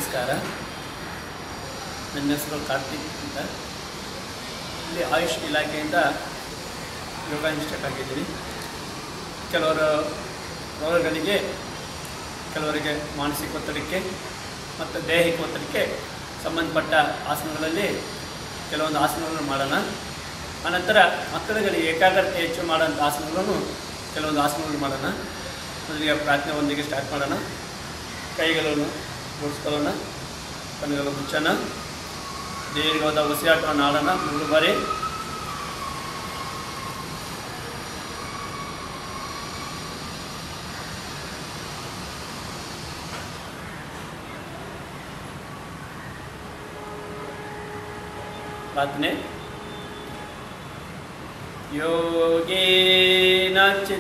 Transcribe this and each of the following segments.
ನಮಸ್ಕಾರ ನನ್ನ ಹೆಸರು ಕಾರ್ತಿಕ್ ಅಂತ ಇಲ್ಲಿ ಆಯುಷ್ ಇಲಾಖೆಯಿಂದ ಯೋಗ ಇನ್ಸ್ಟ್ರಕ್ಟ್ ಆಗಿದ್ದೀನಿ ಕೆಲವರು ರೋಗಗಳಿಗೆ ಕೆಲವರಿಗೆ ಮಾನಸಿಕ ಒತ್ತಡಕ್ಕೆ ಮತ್ತು ದೈಹಿಕ ಒತ್ತಡಕ್ಕೆ ಸಂಬಂಧಪಟ್ಟ ಆಸನಗಳಲ್ಲಿ ಕೆಲವೊಂದು ಆಸನಗಳನ್ನು ಮಾಡೋಣ ಆನಂತರ ಮಕ್ಕಳುಗಳಿಗೆ ಏಕಾಗ್ರತೆ ಹೆಚ್ಚು ಮಾಡೋಂಥ ಆಸನಗಳನ್ನು ಕೆಲವೊಂದು ಆಸನಗಳು ಮಾಡೋಣ ಮೊದಲಿಗೆ ಪ್ರಾರ್ಥನೆ ಒಂದಿಗೆ ಸ್ಟಾರ್ಟ್ ಮಾಡೋಣ ಕೈಗಳನ್ನು ಜೋಡಿಸ್ಕೊಳ್ಳೋಣ ಕಣ್ಣುಗಳು ಮುಚ್ಚೋಣ ದೀರ್ಘವಾದ ಉಸಿರಾಟವನ್ನು ಆಡೋಣ ಮೂರು ಬಾರಿ ಪ್ರಾರ್ಥನೆ ಯೋಗೇನ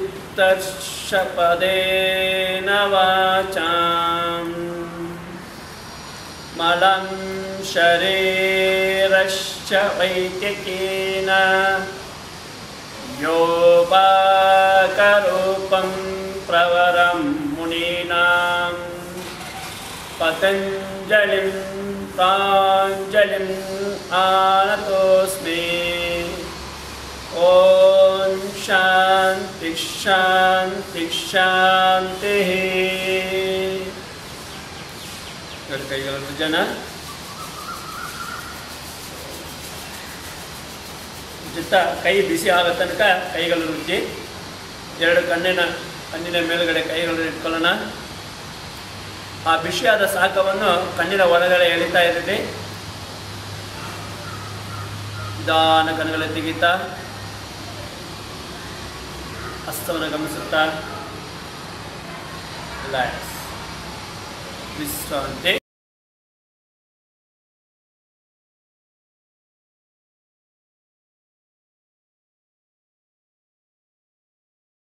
ಚಿತ್ತರ್ಷಪದೇನ ವಾಚಾಂ ಮಲಂ ಶರೀರಶ್ಚ ವೈದ್ಯಕೇನ ಯೋಪಾಕರೂಪಂ ಪ್ರವರಂ ಮುನೀನಾಂ पतञ्जलिं प्राञ्जलिम् आनतोऽस्मि ॐ शान्तिः शान्तिः शान्तिः ಎರಡು ಕೈಗಳ ಜನ ಜೊತೆ ಕೈ ಬಿಸಿ ಆಗೋ ತನಕ ಕೈಗಳು ರುಚಿ ಎರಡು ಕಣ್ಣಿನ ಕಣ್ಣಿನ ಮೇಲುಗಡೆ ಕೈಗಳನ್ನು ಇಟ್ಕೊಳ್ಳೋಣ ಆ ಬಿಸಿಯಾದ ಶಾಖವನ್ನು ಕಣ್ಣಿನ ಒಳಗಡೆ ಎಳಿತಾ ಇರುತ್ತೆ ನಿಧಾನ ಕಣ್ಣುಗಳ ತೆಗಿತಾ ಹಸ್ತವನ್ನು ಗಮನಿಸುತ್ತಾ ರಿಲ್ಯಾಕ್ಸ್ ವಿಶ್ರಾಂತಿ